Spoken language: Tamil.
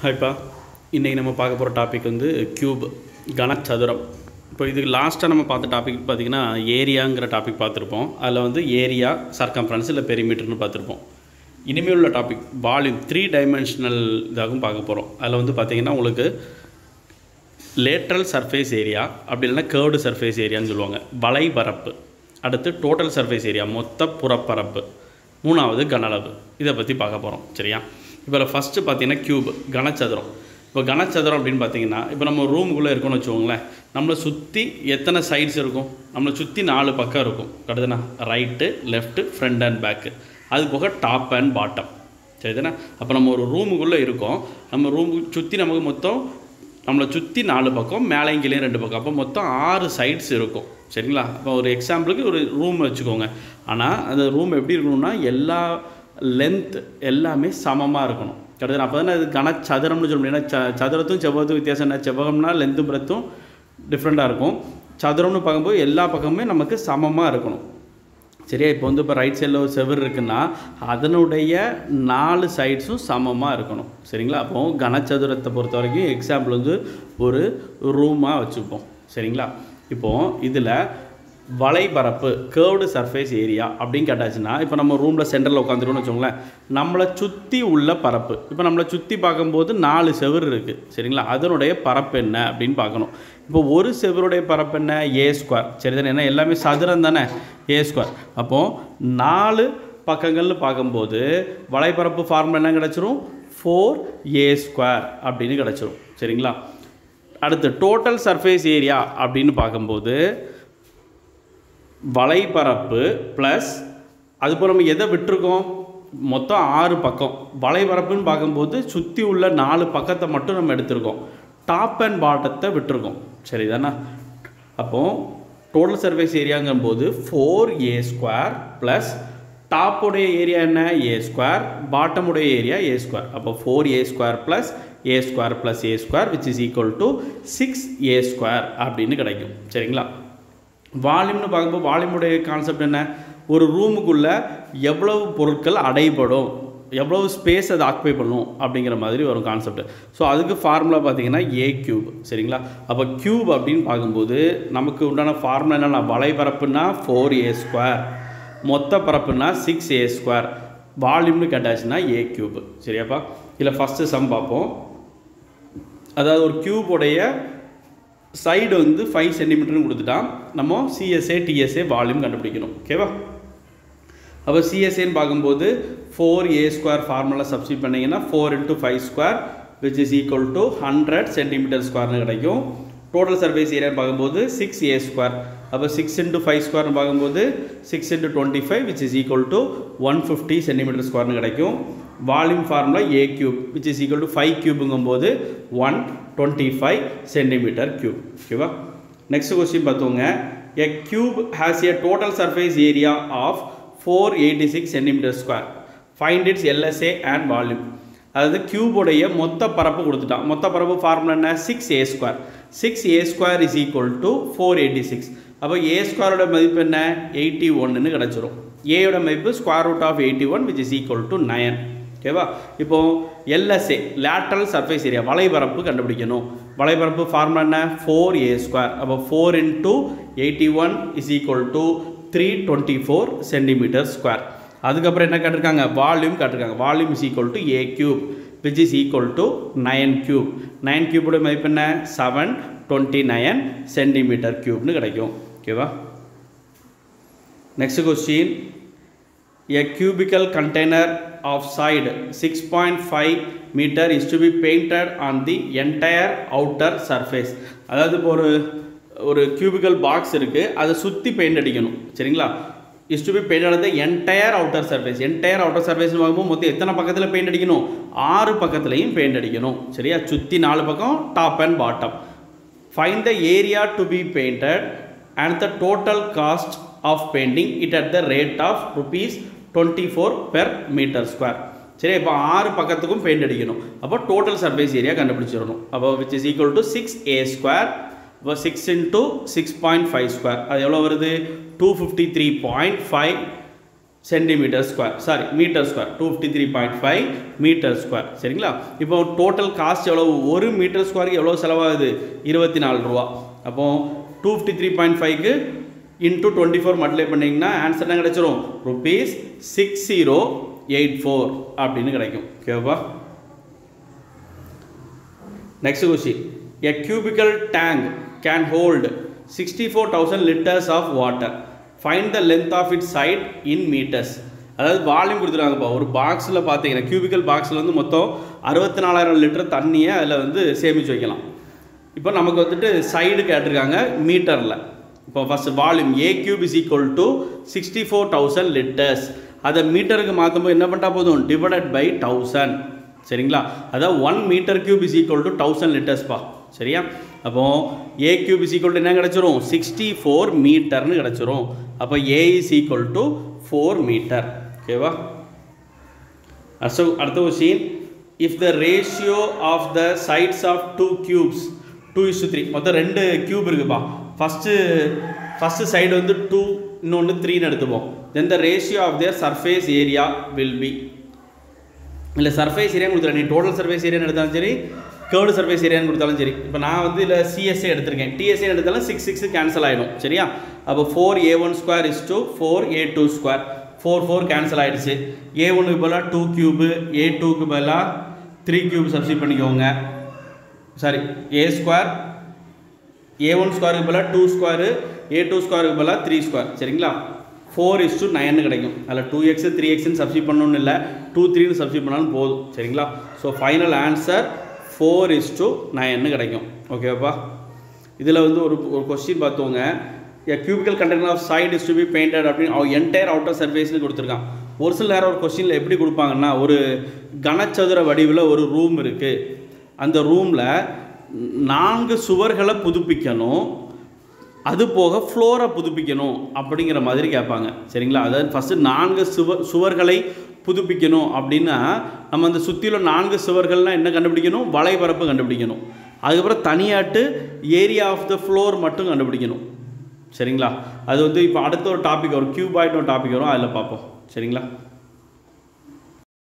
ஹாய்ப்பா இன்றைக்கி நம்ம பார்க்க போகிற டாபிக் வந்து கியூப் கனச்சதுரம் இப்போ இதுக்கு லாஸ்ட்டாக நம்ம பார்த்த டாபிக் பார்த்திங்கன்னா ஏரியாங்கிற டாபிக் பார்த்துருப்போம் அதில் வந்து ஏரியா சர்க்கம்ஃபரன்ஸ் இல்லை பெரிமீட்டர்னு பார்த்துருப்போம் இனிமேல் உள்ள டாபிக் வால்யூம் த்ரீ டைமென்ஷனல் இதாகவும் பார்க்க போகிறோம் அதில் வந்து பார்த்திங்கன்னா உங்களுக்கு லேட்ரல் சர்ஃபேஸ் ஏரியா அப்படி இல்லைன்னா கேர்டு சர்ஃபேஸ் ஏரியான்னு சொல்லுவாங்க வலைபரப்பு அடுத்து டோட்டல் சர்ஃபேஸ் ஏரியா மொத்த புறப்பரப்பு மூணாவது கனளவு இதை பற்றி பார்க்க போகிறோம் சரியா இப்போ ஃபஸ்ட்டு பார்த்தீங்கன்னா கியூப் கனச்சதுரம் இப்போ கனச்சதுரம் அப்படின்னு பார்த்தீங்கன்னா இப்போ நம்ம ரூமுக்குள்ளே இருக்கோம்னு வச்சுக்கோங்களேன் நம்மளை சுற்றி எத்தனை சைட்ஸ் இருக்கும் நம்மளை சுற்றி நாலு பக்கம் இருக்கும் கரெக்டுதானே right left front and back அது போக டாப் அண்ட் பாட்டம் சரிதானே அப்போ நம்ம ஒரு ரூமுக்குள்ளே இருக்கோம் நம்ம ரூமுக்கு சுற்றி நமக்கு மொத்தம் நம்மளை சுற்றி நாலு பக்கம் மேலேயும் கீழே ரெண்டு பக்கம் அப்போ மொத்தம் ஆறு சைட்ஸ் இருக்கும் சரிங்களா இப்போ ஒரு எக்ஸாம்பிளுக்கு ஒரு ரூம் வச்சுக்கோங்க ஆனால் அந்த ரூம் எப்படி இருக்கணும்னா எல்லா லென்த் எல்லாமே சமமாக இருக்கணும் கிடையாது அப்போ தானே அது கனச்சதுரம்னு சொல்ல முடியும் ஏன்னா ச சதுரத்தும் செவ்வகத்தும் வித்தியாசம் என்ன செவ்வகம்னா லென்த்தும் பிரத்தும் டிஃப்ரெண்ட்டாக இருக்கும் சதுரம்னு பார்க்கும்போது எல்லா பக்கமுமே நமக்கு சமமாக இருக்கணும் சரியா இப்போ வந்து இப்போ ரைட் சைடில் ஒரு செவர் இருக்குன்னா அதனுடைய நாலு சைட்ஸும் சமமாக இருக்கணும் சரிங்களா அப்போ கனச்சதுரத்தை பொறுத்த வரைக்கும் எக்ஸாம்பிள் வந்து ஒரு ரூமாக வச்சுப்போம் சரிங்களா இப்போது இதில் வலைபரப்பு கேர்வ்டு சர்ஃபேஸ் ஏரியா அப்படின்னு கேட்டாச்சுன்னா இப்போ நம்ம ரூமில் சென்டரில் உட்காந்துருக்கோம்னு வச்சுக்கோங்களேன் நம்மளை சுற்றி உள்ள பரப்பு இப்போ நம்மளை சுற்றி பார்க்கும்போது நாலு செவர் இருக்குது சரிங்களா அதனுடைய பரப்பு என்ன அப்படின்னு பார்க்கணும் இப்போ ஒரு செவருடைய பரப்பு என்ன ஏ ஸ்கொயர் சரி தானே ஏன்னா எல்லாமே சதுரம் தானே ஏ ஸ்கொயர் அப்போது நாலு பக்கங்கள்னு பார்க்கும்போது வலைப்பரப்பு ஃபார்முலா என்ன கிடச்சிரும் ஃபோர் ஏ ஸ்கொயர் அப்படின்னு கிடச்சிரும் சரிங்களா அடுத்து டோட்டல் சர்ஃபேஸ் ஏரியா அப்படின்னு பார்க்கும்போது வலைப்பரப்பு ப்ளஸ் அதுபோல் நம்ம எதை விட்டுருக்கோம் மொத்தம் ஆறு பக்கம் வலைபரப்புன்னு பார்க்கும்போது சுற்றி உள்ள நாலு பக்கத்தை மட்டும் நம்ம எடுத்திருக்கோம் டாப் அண்ட் பாட்டத்தை விட்டுருக்கோம் சரிதானே அப்போது டோட்டல் சர்ஃபேஸ் ஏரியாங்கும்போது ஃபோர் ஏ ஸ்கொயர் ப்ளஸ் டாப்புடைய ஏரியா என்ன ஏ ஸ்கொயர் பாட்டமுடைய ஏரியா ஏ ஸ்கொயர் அப்போ four A square plus A square plus A square which is equal to six A square அப்படின்னு கிடைக்கும் சரிங்களா வால்யூம்னு பார்க்கும்போது வால்யூமுடைய கான்செப்ட் என்ன ஒரு ரூமுக்குள்ளே எவ்வளவு பொருட்கள் அடைபடும் எவ்வளவு ஸ்பேஸ் அதை ஆக்குபை பண்ணும் அப்படிங்கிற மாதிரி வரும் கான்செப்ட் ஸோ அதுக்கு ஃபார்முலா பார்த்தீங்கன்னா ஏ கியூப் சரிங்களா அப்போ கியூப் அப்படின்னு பார்க்கும்போது நமக்கு உண்டான ஃபார்முலா என்னென்னா வலைபரப்புனா ஃபோர் ஏ ஸ்கொயர் மொத்த பரப்புனா சிக்ஸ் ஏ ஸ்கொயர் வால்யூம்னு கேட்டாச்சுன்னா ஏ கியூப் சரியாப்பா இதில் ஃபஸ்ட்டு சம் பார்ப்போம் அதாவது ஒரு கியூபுடைய சைடு வந்து ஃபைவ் சென்டிமீட்டர்னு கொடுத்துட்டான் நம்ம சிஎஸ்ஏ டிஎஸ்ஏ வால்யூம் கண்டுபிடிக்கணும் ஓகேவா அப்போ சிஎஸ்ஏன்னு பார்க்கும்போது four A square formula substitute பண்ணிங்கன்னா four into five square which is equal to hundred centimetre ஸ்கொயர்னு கிடைக்கும் டோட்டல் சர்ஃபேஸ் ஏரியான்னு பார்க்கும்போது சிக்ஸ் ஏ ஸ்கொயர் அப்போ சிக்ஸ் இன்ட்டு ஃபைவ் ஸ்கொயர்னு பார்க்கும்போது six into twenty five which is equal to one fifty centimetre ஸ்கொயர்னு கிடைக்கும் volume formula A cube which is equal to five கியூபுங்கும்போது one twenty five centimetre cube ஓகேவா நெக்ஸ்ட் கொஸ்டின் பார்த்தோங்க a cube has a total surface area of four eighty six centimetre square find its LSA and volume அதாவது கியூபுடைய மொத்த பரப்பு கொடுத்துட்டான் மொத்த பரப்பு ஃபார்முலா என்ன six A square six A square is equal to four eighty six அப்போ ஏ ஸ்கொயரோட மதிப்பு என்ன எயிட்டி ஒன்றுன்னு கிடச்சிரும் ஏயோட மதிப்பு square root of eighty one which is equal to nine ஓகேவா இப்போ எல்எஸ்ஏ லேட்ரல் சர்ஃபேஸ் ஏரியா வலைபரப்பு கண்டுபிடிக்கணும் வலைபரப்பு ஃபார்முலா என்ன ஃபோர் ஏ ஸ்கொயர் அப்போ four into eighty one is equal to three twenty four centimetre square அதுக்கப்புறம் என்ன கேட்டிருக்காங்க வால்யூம் கேட்டிருக்காங்க volume is equal to A cube which is equal to nine cube nine கியூபோட மதிப்பு என்ன செவன் டுவெண்ட்டி நயன் சென்டிமீட்டர் கியூப்னு கிடைக்கும் ஓகேவா next question a cubical container of side 6.5 meter is to be painted on the entire outer surface அதாவது இப்போ ஒரு ஒரு cubical பாக்ஸ் இருக்குது அதை சுற்றி பெயிண்ட் அடிக்கணும் சரிங்களா இஸ் டு பி பெயிண்ட் ஆனது entire outer surface entire outer surface பார்க்கும்போது மொத்தம் எத்தனை பக்கத்தில் பெயிண்ட் அடிக்கணும் ஆறு பக்கத்துலையும் பெயிண்ட் அடிக்கணும் சரியா சுற்றி நாலு பக்கம் top and bottom find the area to be painted and the total cost of painting it at the rate of rupees twenty four per metre square சரி இப்போ ஆறு பக்கத்துக்கும் பெயிண்ட் அடிக்கணும் அப்போ டோட்டல் சர்ஃபேஸ் ஏரியா கண்டுபிடிச்சிடணும் அப்போ which is equal to six A square இப்போ six into six point five square அது எவ்வளோ வருது two fifty three point five centimetre square sorry metre square two fifty three point five metre square சரிங்களா இப்போ டோட்டல் காஸ்ட் எவ்வளவு ஒரு மீட்டர் ஸ்கொயருக்கு எவ்வளோ செலவாகுது இருபத்தி நாலு ரூபா அப்போ டூ ஃபிஃப்டி த்ரீ பாயிண்ட் ஃபைவ்க்கு இன்ட்டு டுவெண்ட்டி ஃபோர் மல்டிப்ளை பண்ணிங்கன்னா ஆன்சர் என்ன கிடைச்சிரும் rupees six zero eight four அப்படின்னு கிடைக்கும் ஓகேவா Next question. A cubical tank can hold 64,000 liters of water. Find the length of its side in meters. அதாவது வால்யூம் கொடுத்துருக்காங்கப்பா ஒரு பாக்ஸில் பார்த்தீங்கன்னா கியூபிக்கல் பாக்ஸில் வந்து மொத்தம் அறுபத்தி நாலாயிரம் லிட்டர் தண்ணியை அதில் வந்து சேமித்து வைக்கலாம் இப்போ நமக்கு வந்துட்டு சைடு கேட்டிருக்காங்க மீட்டரில் இப்போ first volume A cube is equal to sixty four thousand litres அதை மீட்டருக்கு மாற்றும்போது என்ன பண்ணால் போதும் டிவைடட் பை தௌசண்ட் சரிங்களா அதான் one metre cube is equal to thousand லிட்டர்ஸ்ப்பா சரியா அப்போ A cube is equal to என்ன கிடச்சிரும் சிக்ஸ்டி ஃபோர் மீட்டர்னு கிடச்சிரும் அப்போ A is equal to four metre ஓகேவா அடுத்த அடுத்த question if the ratio of the sides of two cubes two is three மொத்தம் ரெண்டு கியூப் இருக்குப்பா ஃபஸ்ட்டு ஃபஸ்ட்டு சைடு வந்து டூ இன்னொன்று த்ரீன்னு எடுத்துப்போம் then the ratio of their surface area will be இல்லை சர்ஃபேஸ் ஏரியான்னு கொடுத்துறேன் நீ டோட்டல் சர்ஃபேஸ் ஏரியான்னு எடுத்தாலும் சரி கேர்டு சர்ஃபேஸ் ஏரியான்னு கொடுத்தாலும் சரி இப்போ நான் வந்து இதில் சிஎஸ்ஏ எடுத்திருக்கேன் டிஎஸ்ஏ எடுத்தாலும் சிக்ஸ் சிக்ஸ் கேன்சல் ஆகிடும் சரியா அப்போ four A one square is two four A two square four four cancel ஆகிடுச்சு ஏ ஒனுக்கு பதிலாக டூ க்யூபு ஏ டூக்கு பதிலாக த்ரீ க்யூப் சப்ஸ்டிட் பண்ணிக்கோங்க sorry A square A one ஸ்கொயருக்கு பதிலாக டூ ஸ்கொயரு ஏ டூ ஸ்கொயருக்கு பதிலாக த்ரீ ஸ்கொயர் சரிங்களா ஃபோர் இஸ் டு நைன் கிடைக்கும் அதில் டூ எக்ஸு த்ரீ எக்ஸ்னு சப்ஸ்டிட் பண்ணணும்னு இல்லை டூ த்ரீன்னு சப்ஸ்டிட் பண்ணாலும் போதும் சரிங்களா so final answer four is to நைன்னு கிடைக்கும் ஓகேப்பா இதில் வந்து ஒரு ஒரு கொஸ்டின் பார்த்தவங்க a cubical container of side is to be painted அப்படின்னு அவன் என்டையர் அவுட்டர் சர்ஃபேஸ்னு கொடுத்துருக்கான் ஒரு சில நேரம் ஒரு கொஸ்டினில் எப்படி கொடுப்பாங்கன்னா ஒரு கனச்சதுர வடிவில் ஒரு ரூம் இருக்குது அந்த ரூமில் நான்கு சுவர்களை புதுப்பிக்கணும் அது போக ஃப்ளோரை புதுப்பிக்கணும் அப்படிங்கிற மாதிரி கேட்பாங்க சரிங்களா அதாவது ஃபஸ்ட்டு நான்கு சுவர் சுவர்களை புதுப்பிக்கணும் அப்படின்னா நம்ம அந்த சுற்றிலும் நான்கு சுவர்கள்னால் என்ன கண்டுபிடிக்கணும் வலைபரப்பு கண்டுபிடிக்கணும் அதுக்கப்புறம் தனியாட்டு ஏரியா ஆஃப் த ஃப்ளோர் மட்டும் கண்டுபிடிக்கணும் சரிங்களா அது வந்து இப்போ அடுத்த ஒரு டாபிக் வரும் கியூபாய்ட்னு ஒரு டாபிக் வரும் அதில் பார்ப்போம் சரிங்களா